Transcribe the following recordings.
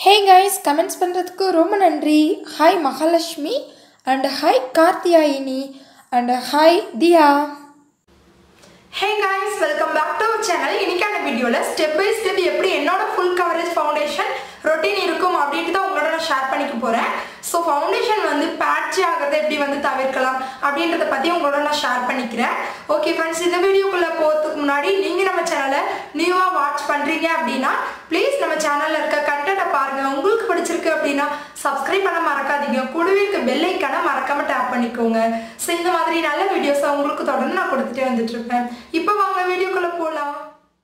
hey guys comments பண்ணுறதுக்கு ரொம்ப நன்றி hi Mahalakshmi and hi Karthyayini and hi Dhiya hey guys welcome back to our channel இன்னைக்கான வீடியோவில் ஸ்டெப் பை ஸ்டெப் எப்படி என்னோட ஃபுல் கவரேஜ் ஃபவுண்டேஷன் ரொட்டீன் இருக்கும் அப்படின்ட்டு தான் உங்களோட நான் ஷேர் பண்ணிக்க போகிறேன் ஸோ ஃபவுண்டேஷன் வந்து பேட்ச் ஆகிறத எப்படி வந்து தவிர்க்கலாம் அப்படின்றத பற்றி உங்களோட நான் ஷேர் பண்ணிக்கிறேன் ஓகே ஃப்ரெண்ட்ஸ் இந்த வீடியோக்குள்ளே போகிறதுக்கு முன்னாடி நீங்கள் நம்ம சேனலை நியூவாக வாட்ச் பண்ணுறீங்க அப்படின்னா ப்ளீஸ் நம்ம சேனலில் இருக்க கண்டென்ட்டை பாருங்கள் உங்களுக்கு பிடிச்சிருக்கு அப்படின்னா சப்ஸ்கிரைப் பண்ண மறக்காதீங்க கூடவே இருக்க பெல் ஐக்கானை மறக்காம டேப் பண்ணிக்கோங்க ஸோ இந்த மாதிரி நல்ல வீடியோஸை உங்களுக்கு தொடர்ந்து நான் கொடுத்துட்டே வந்துட்டு இருப்பேன் இப்போ வாங்க வீடியோக்குள்ளே போகலாம்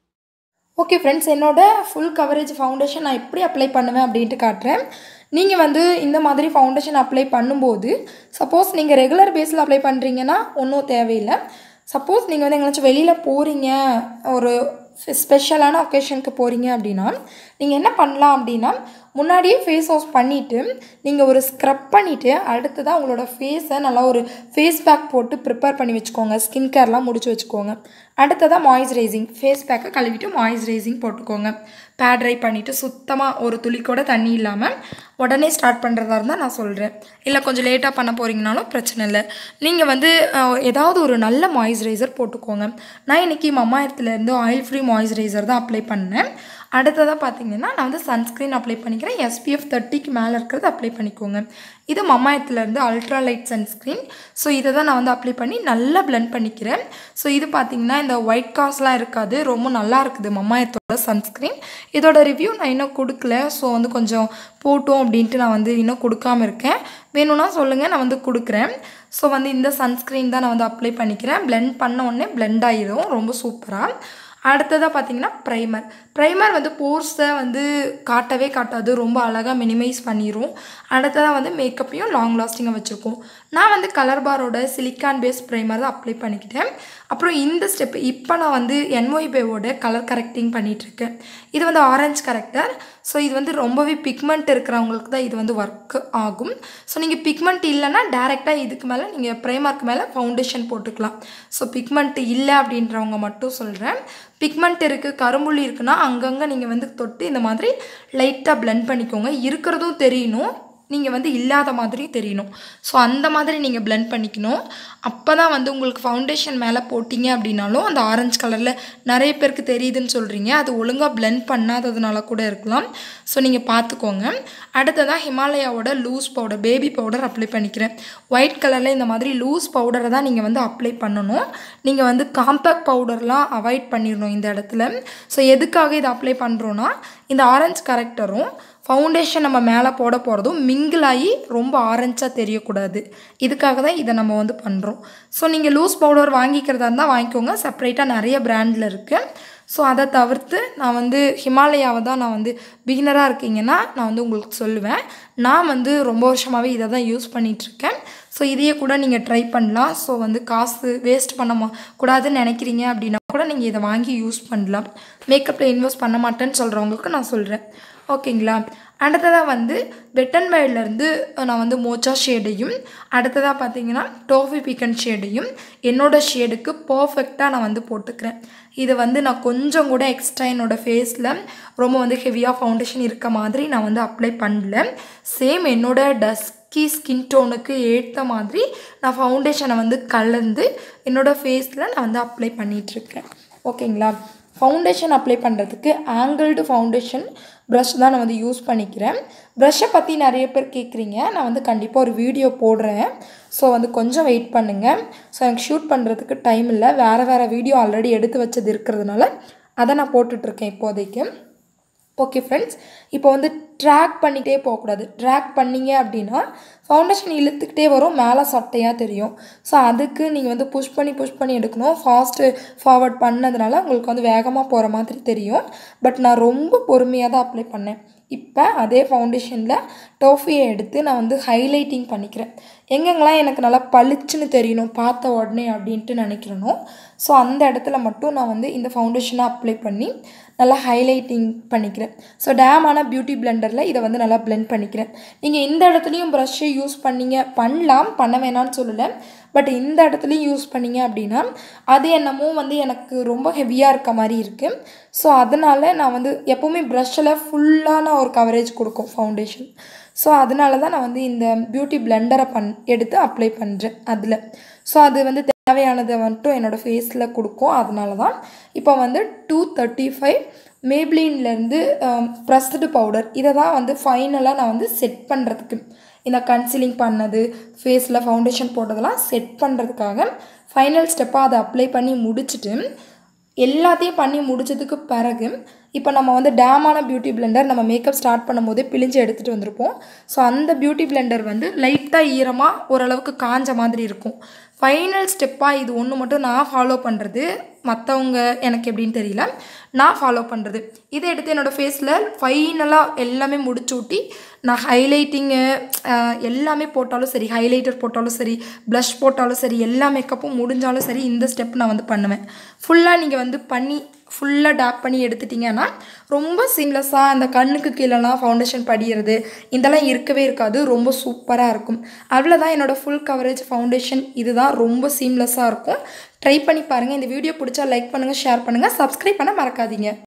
ஓகே ஃப்ரெண்ட்ஸ் என்னோட ஃபுல் கவரேஜ் ஃபவுண்டேஷன் நான் எப்படி அப்ளை பண்ணுவேன் அப்படின்ட்டு காட்டுறேன் நீங்கள் வந்து இந்த மாதிரி ஃபவுண்டேஷன் அப்ளை பண்ணும்போது சப்போஸ் நீங்கள் ரெகுலர் பேஸில் அப்ளை பண்ணுறீங்கன்னா ஒன்றும் தேவையில்லை சப்போஸ் நீங்கள் வந்து எங்கேயாச்சும் வெளியில் போகிறீங்க ஒரு ஸ்பெஷலான ஒகேஷனுக்கு போகிறீங்க அப்படின்னா நீங்கள் என்ன பண்ணலாம் அப்படின்னா முன்னாடியே ஃபேஸ் வாஷ் பண்ணிவிட்டு நீங்கள் ஒரு ஸ்க்ரப் பண்ணிவிட்டு அடுத்ததாக உங்களோட ஃபேஸை நல்லா ஒரு ஃபேஸ் பேக் போட்டு ப்ரிப்பேர் பண்ணி வச்சுக்கோங்க ஸ்கின் கேர்லாம் முடிச்சு வச்சுக்கோங்க அடுத்ததாக மாய்ஸ்சரைசிங் ஃபேஸ் பேக்கை கழுவிட்டு மாய்ஸ்சரைசிங் போட்டுக்கோங்க பேட் ட்ரை பண்ணிவிட்டு சுத்தமாக ஒரு துளி கூட தண்ணி இல்லாமல் உடனே ஸ்டார்ட் பண்ணுறதா இருந்தால் நான் சொல்கிறேன் இல்லை கொஞ்சம் லேட்டாக பண்ண போகிறீங்கனாலும் பிரச்சனை இல்லை நீங்கள் வந்து அஹ், ஏதாவது ஒரு நல்ல மாய்ஸ்சரைசர் போட்டுக்கோங்க நான் இன்றைக்கி மம்மாயிரத்துலேருந்து ஆயில் ஃப்ரீ மாய்ஸ்சரைசர் தான் அப்ளை பண்ணேன் அடுத்ததாக பார்த்தீங்கன்னா நான் வந்து சன்ஸ்க்ரீன் அப்ளை பண்ணிக்கிறேன் எஸ்பிஎஃப் தேர்ட்டிக்கு மேலே இருக்கிறது அப்ளை பண்ணிக்கோங்க இது மம்மாயத்துலேருந்து அல்ட்ரா லைட் சன்ஸ்க்ரீன் ஸோ இதை தான் நான் வந்து அப்ளை பண்ணி நல்லா blend பண்ணிக்கிறேன் ஸோ இது பார்த்தீங்கன்னா இந்த ஒயிட் காஸ்லாம் இருக்காது ரொம்ப நல்லா இருக்குது மம்மாயத்தோட சன்ஸ்க்ரீன் இதோட ரிவ்யூ நான் இன்னும் கொடுக்கல ஸோ வந்து கொஞ்சம் போட்டோம் அப்படின்ட்டு நான் வந்து இன்னும் கொடுக்காம இருக்கேன் வேணும்னா சொல்லுங்கள் நான் வந்து கொடுக்குறேன் ஸோ வந்து இந்த சன்ஸ்க்ரீன் தான் நான் வந்து அப்ளை பண்ணிக்கிறேன் blend பண்ண உடனே blend ஆயிரும் ரொம்ப சூப்பராக அடுத்ததாக பார்த்தீங்கன்னா ப்ரைமர் ப்ரைமர் வந்து போர்ஸை வந்து காட்டவே காட்டாது ரொம்ப அழகாக மினிமைஸ் பண்ணிடும் அடுத்ததாக வந்து மேக்கப்பையும் லாங் லாஸ்டிங்காக வச்சுருக்கோம் நான் வந்து கலர் பாரோட சிலிக்கான் பேஸ் ப்ரைமர் தான் அப்ளை பண்ணிக்கிட்டேன் அப்புறம் இந்த ஸ்டெப் இப்போ நான் வந்து என்ஒய்பேவோட கலர் கரெக்டிங் பண்ணிகிட்ருக்கேன் இது வந்து ஆரஞ்சு கரெக்டர் ஸோ இது வந்து ரொம்பவே பிக்மெண்ட் இருக்கிறவங்களுக்கு தான் இது வந்து ஒர்க் ஆகும் ஸோ நீங்கள் பிக்மெண்ட் இல்லைன்னா டேரெக்டாக இதுக்கு மேலே நீங்கள் ப்ரைமருக்கு மேலே ஃபவுண்டேஷன் போட்டுக்கலாம் ஸோ பிக்மெண்ட் இல்லை அப்படின்றவங்க மட்டும் சொல்கிறேன் பிக்மெண்ட் இருக்குது கரும்புள்ளி இருக்குன்னா அங்கங்கே நீங்கள் வந்து தொட்டு இந்த மாதிரி லைட்டாக blend பண்ணிக்கோங்க இருக்கிறதும் தெரியணும் நீங்கள் வந்து இல்லாத மாதிரி தெரியணும் ஸோ அந்த மாதிரி நீங்கள் blend பண்ணிக்கணும் அப்போ தான் வந்து உங்களுக்கு ஃபவுண்டேஷன் மேலே போட்டிங்க அப்படின்னாலும் அந்த ஆரஞ்சு கலரில் நிறைய பேருக்கு தெரியுதுன்னு சொல்கிறீங்க அது ஒழுங்காக blend பண்ணாததுனால கூட இருக்கலாம் ஸோ நீங்கள் பார்த்துக்கோங்க அடுத்ததாக ஹிமாலயாவோட loose powder baby powder apply பண்ணிக்கிறேன் ஒயிட் கலரில் இந்த மாதிரி லூஸ் பவுடரை தான் நீங்கள் வந்து அப்ளை பண்ணணும் நீங்கள் வந்து காம்பேக்ட் பவுடர்லாம் அவாய்ட் பண்ணிடணும் இந்த இடத்துல ஸோ எதுக்காக இதை அப்ளை பண்ணுறோன்னா இந்த ஆரஞ்சு கரெக்டரும் ஃபவுண்டேஷன் நம்ம மேலே போட போகிறதும் mingle ஆகி ரொம்ப ஆரஞ்சாக தெரியக்கூடாது இதுக்காக தான் இதை நம்ம வந்து பண்ணுறோம் ஸோ நீங்கள் லூஸ் பவுடர் வாங்கிக்கிறதா இருந்தால் வாங்கிக்கோங்க செப்பரேட்டாக நிறைய பிராண்டில் இருக்குது ஸோ அதை தவிர்த்து நான் வந்து ஹிமாலயாவை தான் நான் வந்து பிகினராக இருக்கீங்கன்னா நான் வந்து உங்களுக்கு சொல்லுவேன் நான் வந்து ரொம்ப வருஷமாகவே இதை தான் யூஸ் பண்ணிகிட்ருக்கேன் ஸோ இதையே கூட நீங்கள் ட்ரை பண்ணலாம் ஸோ வந்து காசு வேஸ்ட் பண்ண மா- கூடாதுன்னு நினைக்கிறீங்க அப்படின்னா கூட நீங்கள் இதை வாங்கி யூஸ் பண்ணலாம் மேக்கப்பில் இன்வெஸ்ட் பண்ண மாட்டேன்னு சொல்கிறவங்களுக்கு நான் சொல்கிறேன் ஓகேங்களா அடுத்ததாக வந்து வெட் அண்ட் வைல்ட்லேருந்து நான் வந்து மோச்சா ஷேடையும் அடுத்ததாக பார்த்தீங்கன்னா டோஃபி பீக்கன் ஷேடையும் என்னோட ஷேடுக்கு பர்ஃபெக்டாக நான் வந்து போட்டுக்கிறேன் இது வந்து நான் கொஞ்சம் கூட எக்ஸ்ட்ரா என்னோடய ஃபேஸில் ரொம்ப வந்து ஹெவியாக ஃபவுண்டேஷன் இருக்க மாதிரி நான் வந்து அப்ளை பண்ணல சேம் என்னோட டஸ்கி ஸ்கின் டோனுக்கு ஏற்ற மாதிரி நான் ஃபவுண்டேஷனை வந்து கலந்து என்னோடய ஃபேஸில் நான் வந்து அப்ளை பண்ணிகிட்ருக்கேன் ஓகேங்களா ஃபவுண்டேஷன் அப்ளை பண்ணுறதுக்கு ஆங்கிள்டு ஃபவுண்டேஷன் ப்ரஷ் தான் நான் வந்து யூஸ் பண்ணிக்கிறேன் ப்ரஷ்ஷை பற்றி நிறைய பேர் கேட்குறீங்க நான் வந்து கண்டிப்பாக ஒரு வீடியோ போடுறேன் ஸோ வந்து கொஞ்சம் வெயிட் பண்ணுங்கள் ஸோ எனக்கு ஷூட் பண்ணுறதுக்கு டைம் இல்லை வேறு வேறு வீடியோ ஆல்ரெடி எடுத்து வச்சது இருக்கிறதுனால அதை நான் போட்டுட்ருக்கேன் இப்போதைக்கு ஓகே ஃப்ரெண்ட்ஸ் இப்போ வந்து ட்ராக் பண்ணிகிட்டே போகக்கூடாது ட்ராக் பண்ணீங்க அப்படின்னா ஃபவுண்டேஷன் இழுத்துக்கிட்டே வரும் மேலே சட்டையாக தெரியும் ஸோ அதுக்கு நீங்கள் வந்து புஷ் பண்ணி புஷ் பண்ணி எடுக்கணும் ஃபாஸ்ட்டு ஃபார்வர்ட் பண்ணதுனால உங்களுக்கு வந்து வேகமாக போகிற மாதிரி தெரியும் பட் நான் ரொம்ப பொறுமையாக தான் அப்ளை பண்ணேன் இப்போ அதே ஃபவுண்டேஷனில் டோஃபியை எடுத்து நான் வந்து ஹைலைட்டிங் பண்ணிக்கிறேன் எங்கெங்கெல்லாம் எனக்கு நல்லா பளிச்சுன்னு தெரியணும் பார்த்த உடனே அப்படின்ட்டு நினைக்கிறனோ ஸோ அந்த இடத்துல மட்டும் நான் வந்து இந்த ஃபவுண்டேஷனை அப்ளை பண்ணி நல்லா ஹைலைட்டிங் பண்ணிக்கிறேன் ஸோ டேமான பியூட்டி பிளெண்டரில் இதை வந்து நல்லா பிளெண்ட் பண்ணிக்கிறேன் நீங்கள் இந்த இடத்துலையும் ப்ரஷ்ஷை யூஸ் பண்ணீங்க பண்ணலாம் பண்ண வேணாம்னு சொல்லலை பட் இந்த இடத்துலையும் யூஸ் பண்ணீங்க அப்படின்னா அது என்னமோ வந்து எனக்கு ரொம்ப ஹெவியாக இருக்க மாதிரி இருக்குது ஸோ அதனால் நான் வந்து எப்போவுமே ப்ரஷ்ஷில் ஃபுல்லான ஒரு கவரேஜ் கொடுக்கும் ஃபவுண்டேஷன் ஸோ அதனால தான் நான் வந்து இந்த பியூட்டி பிளெண்டரை பண் எடுத்து அப்ளை பண்ணுறேன் அதில் ஸோ அது வந்து தேவையானதை மட்டும் என்னோடய ஃபேஸில் கொடுக்கும் அதனால தான் இப்போ வந்து டூ தேர்ட்டி ஃபைவ் மேப்ளின்லேருந்து ப்ரெஸ்டு பவுடர் இதை தான் வந்து ஃபைனலாக நான் வந்து செட் பண்ணுறதுக்கு இந்த கன்சீலிங் பண்ணது ஃபேஸில் ஃபவுண்டேஷன் போட்டதெல்லாம் செட் பண்ணுறதுக்காக ஃபைனல் ஸ்டெப்பாக அதை அப்ளை பண்ணி முடிச்சுட்டு எல்லாத்தையும் பண்ணி முடிச்சதுக்கு பிறகு இப்போ நம்ம வந்து டேமான பியூட்டி பிளெண்டர் நம்ம மேக்கப் ஸ்டார்ட் பண்ணும்போதே பிழிஞ்சு எடுத்துகிட்டு வந்திருப்போம் ஸோ அந்த பியூட்டி பிளெண்டர் வந்து லைட்டாக ஈரமாக ஓரளவுக்கு காஞ்ச மாதிரி இருக்கும் ஃபைனல் ஸ்டெப்பாக இது ஒன்று மட்டும் நான் ஃபாலோ பண்ணுறது மற்றவங்க எனக்கு எப்படின்னு தெரியல நான் ஃபாலோ பண்ணுறது இதை எடுத்து என்னோடய ஃபேஸில் ஃபைனலாக எல்லாமே முடிச்சு ஊட்டி நான் ஹைலைட்டிங்கு எல்லாமே போட்டாலும் சரி ஹைலைட்டர் போட்டாலும் சரி ப்ளஷ் போட்டாலும் சரி எல்லா மேக்கப்பும் முடிஞ்சாலும் சரி இந்த ஸ்டெப் நான் வந்து பண்ணுவேன் ஃபுல்லாக நீங்கள் வந்து பண்ணி ஃபுல்லாக டேப் பண்ணி எடுத்துட்டிங்கன்னா ரொம்ப சீம்லெஸ்ஸாக அந்த கண்ணுக்கு கீழெல்லாம் ஃபவுண்டேஷன் படிகிறது இதெல்லாம் இருக்கவே இருக்காது ரொம்ப சூப்பராக இருக்கும் அவ்வளோதான் என்னோடய ஃபுல் கவரேஜ் ஃபவுண்டேஷன் இதுதான் ரொம்ப சீம்லெஸ்ஸாக இருக்கும் ட்ரை பண்ணி பாருங்கள் இந்த வீடியோ பிடிச்சா லைக் பண்ணுங்கள் ஷேர் பண்ணுங்கள் சப்ஸ்கிரைப் பண்ண மறக்காதீங்க